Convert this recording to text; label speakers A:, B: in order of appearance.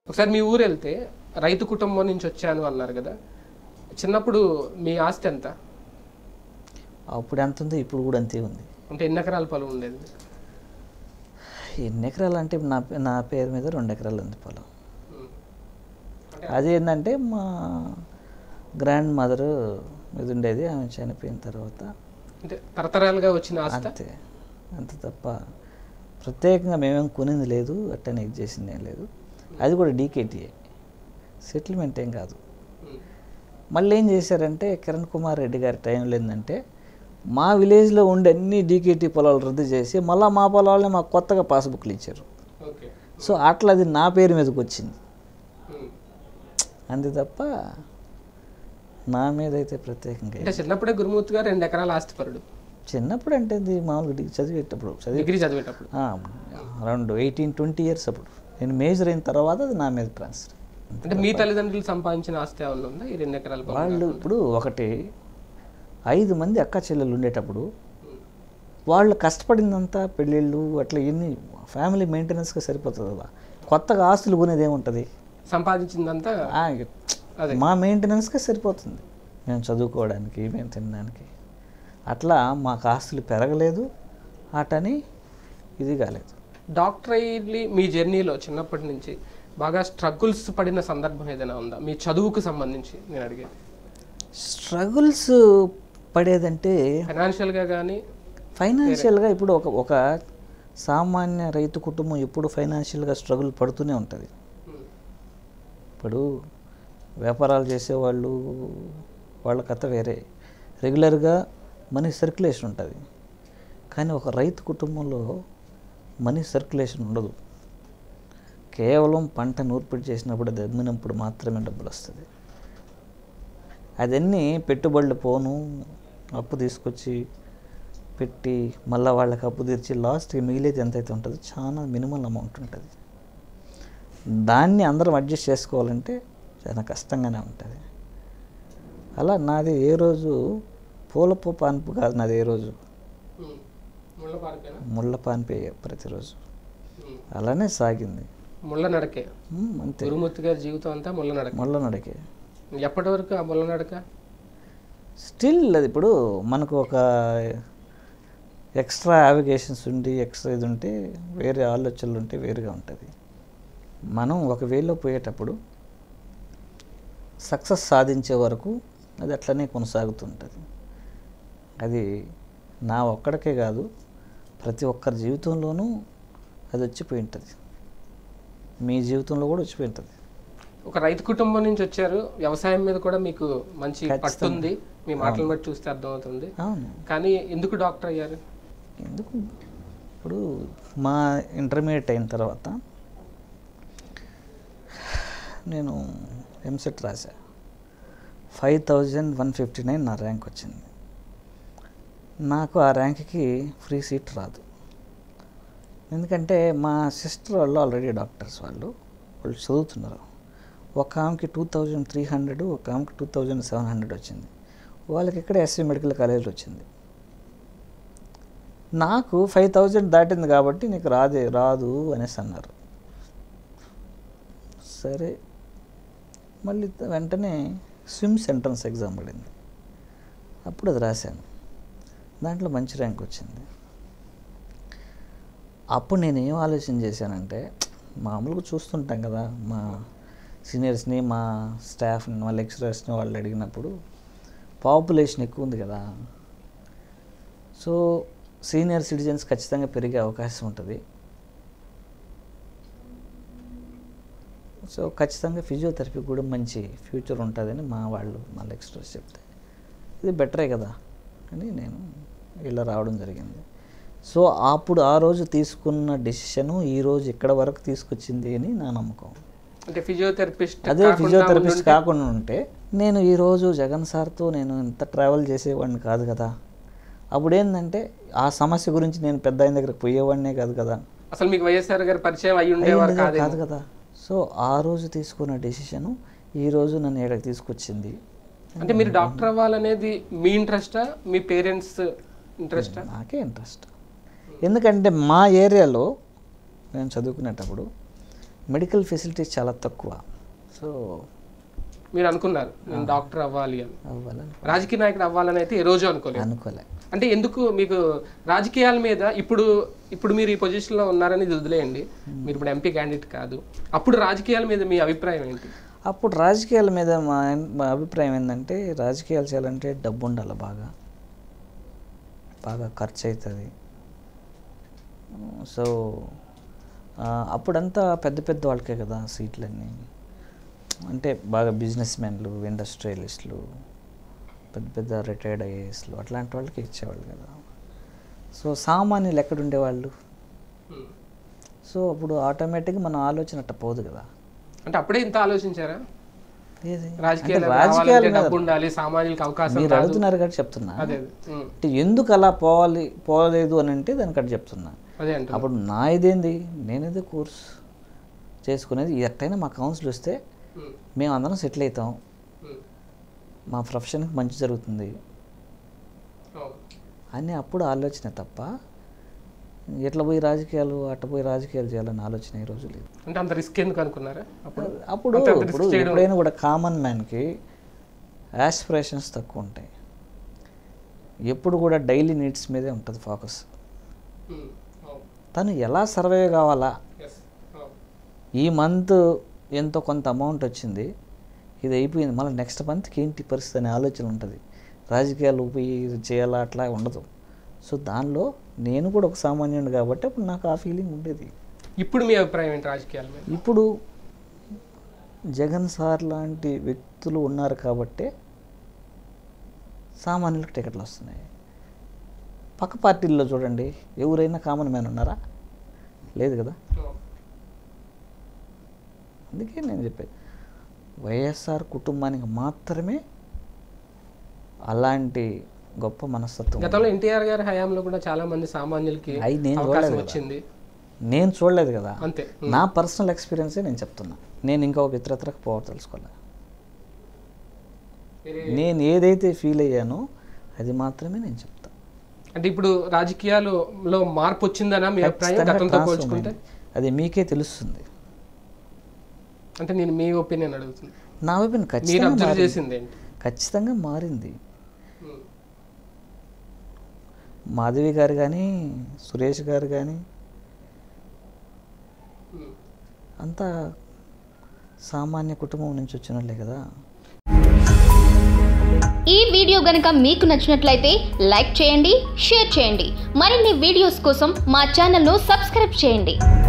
A: ఒకసారి మీ ఊరు వెళ్తే రైతు కుటుంబం నుంచి వచ్చాను అన్నారు కదా చిన్నప్పుడు మీ ఆస్తి ఎంత
B: అప్పుడు ఎంత ఉంది ఇప్పుడు కూడా అంతే ఉంది
A: అంటే ఎన్ని ఎకరాల పొలం ఉండేది
B: ఎన్ని ఎకరాలు అంటే నా నా పేరు మీద రెండు ఎకరాలు ఉంది పొలం
A: ఉమ్.
B: అది ఏంటంటే మా గ్రాండ్ మదర్ ఇది ఉండేది ఆమె చనిపోయిన తర్వాత
A: అంటే తరతరాలుగా వచ్చిన ఆస్తి
B: అంతే అంత తప్ప ప్రత్యేకంగా మేమేం కొనింది లేదు అట్టనే ఇది చేసింది ఏం లేదు అది కూడా డీకేటీఏ సెటిల్మెంట్ ఏం కాదు మళ్ళీ ఏం చేశారంటే కిరణ్ కుమార్ రెడ్డి గారి టైంలో ఏంటంటే మా విలేజ్లో ఉండే అన్ని డీకేటీ పొలాలు రద్దు చేసి మళ్ళీ మా పొలాలనే మాకు కొత్తగా పాస్బుక్లు ఇచ్చారు
A: ఓకే
B: సో అట్లా అది నా పేరు మీదకి వచ్చింది
A: ఉమ్.
B: అంతే తప్ప నా మీద అయితే ప్రత్యేకంగా ఏం-
A: అంటే చిన్నప్పుడే గురుమూర్తి గారు రెండు ఎకరాల ఆస్తిపరుడు
B: చిన్నప్పుడు అంటే ఇది మామూలుగా డిగ్రీ చదివేటప్పుడు చదివి
A: డిగ్రీ చదివేటప్పుడు
B: అరౌండ్ ఎయిటీన్ ట్వంటీ ఇయర్స్ అప్పుడు నేను మేజర్ అయిన తర్వాత అది నా మీద ట్రాన్స్ఫర్
A: అంటే మీ తల్లిదండ్రులు సంపాదించిన ఆస్తి ఏమన్నా ఉందా ఈ రెండు ఎకరాల పొలం
B: వాళ్ళు ఇప్పుడు ఒకటి ఐదు మంది అక్క చెల్లెలు ఉండేటప్పుడు వాళ్ళు కష్టపడిందంతా పెళ్ళిళ్ళు అట్లా ఎన్ని ఫ్యామిలీ మెయింటెనెన్స్గా సరిపోతుంది కదా కొత్తగా ఆస్తులు కొనేది ఏముంటుంది
A: సంపాదించిందంతా
B: ఆ,
A: అదే.
B: మా మెయింటెనెన్స్కే సరిపోతుంది మేము చదువుకోవడానికి మేము తినడానికి అట్లా మాకు ఆస్తులు పెరగలేదు అటని ఇది కాలేదు
A: డాక్టర్ అయ్యి మీ జర్నీలో చిన్నప్పటి నుంచి బాగా స్ట్రగుల్స్ పడిన సందర్భం ఏదైనా ఉందా మీ చదువుకు సంబంధించి నేను అడిగేది
B: స్ట్రగుల్స్ పడేదంటే
A: ఫైనాన్షియల్గా కానీ
B: ఫైనాన్షియల్గా ఇప్పుడు ఒక ఒక సామాన్య రైతు కుటుంబం ఎప్పుడు ఫైనాన్షియల్గా స్ట్రగుల్ పడుతూనే ఉంటుంది ఇప్పుడు వ్యాపారాలు చేసేవాళ్ళు వాళ్ళ కథ వేరే రెగ్యులర్గా మనీ సర్క్యులేషన్ ఉంటుంది కానీ ఒక రైతు కుటుంబంలో మనీ సర్క్యులేషన్ ఉండదు కేవలం పంట నూర్పిడి చేసినప్పుడు అది అమ్మినప్పుడు మాత్రమే డబ్బులు వస్తుంది అదన్నీ పెట్టుబడులు పోను అప్పు తీసుకొచ్చి పెట్టి మళ్ళీ వాళ్ళకి అప్పు తీర్చి లాస్ట్కి మిగిలేది ఎంతైతే ఉంటుందో చాలా మినిమల్ అమౌంట్ ఉంటుంది దాన్ని అందరం అడ్జస్ట్ చేసుకోవాలంటే చాలా కష్టంగానే ఉంటుంది అలా నాది ఏ రోజు పూలపు పాన్పు కాదు నాది ఏ రోజు
A: ముళ్ళ పారిపోయినా
B: ముళ్ళ పాన్పే ప్రతిరోజు అలానే సాగింది
A: ముళ్ళ నడకే
B: ఉమ్, అంతే
A: గురుమూర్తి గారి జీవితం అంతా ముళ్ళ నడక
B: ముళ్ళ నడికే
A: ఎప్పటి వరకు ఆ ముళ్ళ నడక
B: స్టిల్ అది ఇప్పుడు మనకు ఒక ఎక్స్ట్రా యావిగేషన్స్ ఉండి ఎక్స్ట్రా ఇది ఉంటే వేరే ఆలోచనలు ఉంటే వేరుగా ఉంటుంది మనం ఒక వేలో పోయేటప్పుడు సక్సెస్ సాధించే వరకు అది అట్లనే కొనసాగుతుంటుంది అది నా ఒక్కడికే కాదు ప్రతి ఒక్కరి జీవితంలోనూ అది వచ్చిపోయి ఉంటుంది మీ జీవితంలో కూడా వచ్చిపోయి ఉంటుంది
A: ఒక రైతు కుటుంబం నుంచి వచ్చారు వ్యవసాయం మీద కూడా మీకు మంచి
B: ఖచ్చితంగా.
A: పట్టుంది మీ మాటలు బట్టి చూస్తే అర్థమవుతుంది
B: అవును
A: కానీ ఎందుకు డాక్టర్ అయ్యారు
B: ఎందుకు ఇప్పుడు మా ఇంటర్మీడియట్ అయిన తర్వాత నేను ఎంసెట్ రాశా five thousand one fifty nine నా ర్యాంక్ వచ్చింది నాకు ఆ ర్యాంక్కి ఫ్రీ సీట్ రాదు ఎందుకంటే మా సిస్టర్ వాళ్ళు ఆల్రెడీ డాక్టర్స్ వాళ్ళు వాళ్ళు చదువుతున్నారు ఒక ఆమెకి టూ థౌజండ్ త్రీ హండ్రెడ్ ఒక ఆమెకి టూ థౌజండ్ సెవెన్ హండ్రెడ్ వచ్చింది వాళ్ళకి ఇక్కడ ఎస్వి మెడికల్ కాలేజ్లో వచ్చింది నాకు ఫైవ్ థౌజండ్ దాటింది కాబట్టి నీకు రాదే రాదు అనేసి అన్నారు సరే మళ్ళీ త- వెంటనే స్విమ్స్ ఎంట్రన్స్ ఎగ్జామ్ పడింది అప్పుడు అది రాశాను దాంట్లో మంచి ర్యాంక్ వచ్చింది అప్పుడు నేను ఏం ఆలోచన చేశానంటే మామూలుగా చూస్తుంటాం కదా మా సీనియర్స్ని మా స్టాఫ్ని మా లెక్చరర్స్ని వాళ్ళు అడిగినప్పుడు పాపులేషన్ ఎక్కువ ఉంది కదా సో సీనియర్ సిటిజన్స్ ఖచ్చితంగా పెరిగే అవకాశం ఉంటుంది సో ఖచ్చితంగా ఫిజియోథెరపీ కూడా మంచి ఫ్యూచర్ ఉంటుందని మా వాళ్ళు మా లెక్చరర్స్ చెప్తే ఇది బెటరే కదా అని నేను ఇలా రావడం జరిగింది సో అప్పుడు ఆ రోజు తీసుకున్న డెసిషను ఈ రోజు ఇక్కడ వరకు తీసుకొచ్చింది అని నా నమ్మకం
A: అంటే ఫిజియోథెరపిస్ట్
B: అదే ఫిజియోథెరపిస్ట్ కాకుండా ఉంటే నేను ఈరోజు జగన్ సార్తో నేను ఇంత ట్రావెల్ చేసేవాడిని కాదు కదా అప్పుడు ఏంటంటే ఆ సమస్య గురించి నేను పెద్ద ఆయన దగ్గరికి పోయేవాడినే కాదు కదా
A: అసలు మీకు వైఎస్ఆర్ గారి పరిచయం అయి ఉండేవారు
B: అయ్యిందే
A: కాదు
B: కాదు కదా సో ఆ రోజు తీసుకున్న డెసిషను ఈ రోజు నన్ను ఇక్కడికి తీసుకొచ్చింది
A: అంటే మీరు డాక్టర్ అవ్వాలనేది మీ ఇంట్రెస్టా మీ పేరెంట్స్ ఇంట్రెస్టా
B: నాకే ఇంట్రెస్ట్ ఎందుకంటే మా ఏరియాలో నేను చదువుకునేటప్పుడు మెడికల్ ఫెసిలిటీస్ చాలా తక్కువ సో
A: మీరు అనుకున్నారు నేను డాక్టర్ అవ్వాలి అని
B: అవ్వాలని
A: రాజకీయ నాయకుడు అవ్వాలని అయితే ఏ రోజు అనుకోలేదు
B: అనుకోలే
A: అంటే ఎందుకు మీకు రాజకీయాల మీద ఇప్పుడు ఇప్పుడు మీరు ఈ పొజిషన్లో ఉన్నారని ఇది వదిలేయండి మీరు ఇప్పుడు ఎంపీ క్యాండిడేట్ కాదు అప్పుడు రాజకీయాల మీద మీ అభిప్రాయం ఏంటి
B: అప్పుడు రాజకీయాల మీద మా మా అభిప్రాయం ఏంటంటే రాజకీయాలు చేయాలంటే డబ్బు ఉండాలి బాగా బాగా ఖర్చు అవుతుంది సో ఆ, అప్పుడంతా పెద్ద పెద్ద వాళ్ళకే కదా సీట్లన్నీ అంటే బాగా బిజినెస్ మ్యాన్లు ఇండస్ట్రియలిస్టులు పెద్ద పెద్ద రిటైర్డ్ ఐఏఎస్లు అట్లాంటి వాళ్ళకి ఇచ్చేవాళ్ళు కదా సో సామాన్యులు ఎక్కడ ఉండేవాళ్ళు సో అప్పుడు ఆటోమేటిక్గా మన ఆలోచన అట్ట పోదు కదా
A: అంటే అప్పుడే ఇంత ఆలోచించారా
B: ఏది?
A: రాజకీయాలు
B: అంటే రాజకీయాల మీద
A: డబ్బు ఉండాలి సామాన్యులకు అవకాశం
B: మీరు అడుగుతున్నారు కాబట్టి చెప్తున్నా
A: అదే అదే ఉమ్.
B: అంటే ఎందుకు అలా పోవాలి పోలేదు అని అంటే దానికి అటు చెప్తున్నా
A: అదే అంటారు
B: అప్పుడు నా ఇదేంది నేనేదో కోర్స్ చేసుకునేది ఎట్టయినా మా కౌన్సిల్ వస్తే
A: ఉమ్.
B: మేము అందరం సెటిల్ అవుతాం
A: ఉమ్.
B: మా ప్రొఫెషన్కి మంచి జరుగుతుంది
A: అవును.
B: అని అప్పుడు ఆలోచన తప్ప ఎట్లా పోయి రాజకీయాలు అట్ట పోయి రాజకీయాలు చేయాలని ఆలోచన ఈ రోజు లేదు
A: అంటే అంత రిస్క్ ఎందుకు అనుకున్నారా అప్పుడు
B: అప్పుడు
A: అంత risk
B: ఇప్పుడు
A: చేయడం-
B: ఎప్పుడైనా కూడా కామన్ మ్యాన్కి యాస్పిరేషన్స్ తక్కువ ఉంటాయి ఎప్పుడు కూడా డైలీ నీడ్స్ మీదే ఉంటుంది ఫోకస్
A: ఉమ్. అవును.
B: తను ఎలా సర్వే కావాలా
A: Yes. అవును.
B: ఈ మంత్ ఎంతో కొంత అమౌంట్ వచ్చింది ఇది అయిపోయింది మళ్ళీ నెక్స్ట్ మంత్కి ఏంటి పరిస్థితి అనే ఆలోచన ఉంటుంది రాజకీయాలు పోయి ఇది చేయాలా అట్లా ఉండదు సో దానిలో నేను కూడా ఒక సామాన్యుడు కాబట్టి అప్పుడు నాకు ఆ ఫీలింగ్ ఉండేది
A: ఇప్పుడు మీ అభిప్రాయం ఏంటి రాజకీయాల మీద
B: ఇప్పుడు జగన్ సార్ లాంటి వ్యక్తులు ఉన్నారు కాబట్టే సామాన్యులకు టికెట్లు వస్తున్నాయి పక్క పార్టీల్లో చూడండి ఎవరైనా కామన్ మ్యాన్ ఉన్నారా లేదు కదా
A: అవును.
B: అందుకే నేను చెప్పేది వైఎస్ఆర్ కుటుంబానికి మాత్రమే అలాంటి గొప్ప మనస్తత్వం ఉంది.
A: గతంలో ఎన్టీఆర్ గారి హయాంలో కూడా చాలా మంది సామాన్యులకి
B: అయి నేను
A: అవకాశం
B: చూడలేదు కదా.
A: వచ్చింది
B: నేను చూడలేదు కదా
A: అంతే
B: నా పర్సనల్ ఎక్స్పీరియన్సే నేను చెప్తున్నా నేను ఇంకా ఒక ఇతరత్రకు పోవడం తెలుసుకోలే
A: వేరే-
B: నేను ఏదైతే ఫీల్ అయ్యానో అది మాత్రమే నేను చెప్తాను
A: అంటే ఇప్పుడు రాజకీయాలలో మార్పు వచ్చిందనా మీ అభిప్రాయం
B: ఖచ్చితంగా
A: గతంతో
B: transform
A: పోల్చుకుంటే
B: అయింది. అది మీకే తెలుస్తుంది
A: అంటే నేను మీ ఒపీనియన్ అడుగుతుంది
B: నా వైపు
A: మీరు
B: ఖచ్చితంగా
A: అబ్జర్వ్
B: మారింది.
A: చేసింది ఏంటి
B: ఖచ్చితంగా మారింది
A: ఉమ్.
B: మాధవి గారు కానీ సురేష్ గారు కానీ
A: ఉమ్.
B: అంతా సామాన్య కుటుంబం నుంచి వచ్చిన వాళ్ళే కదా
C: ఈ వీడియో గనుక మీకు నచ్చినట్లయితే లైక్ చేయండి షేర్ చేయండి మరిన్ని వీడియోస్ కోసం మా ఛానల్ను సబ్స్క్రైబ్ చేయండి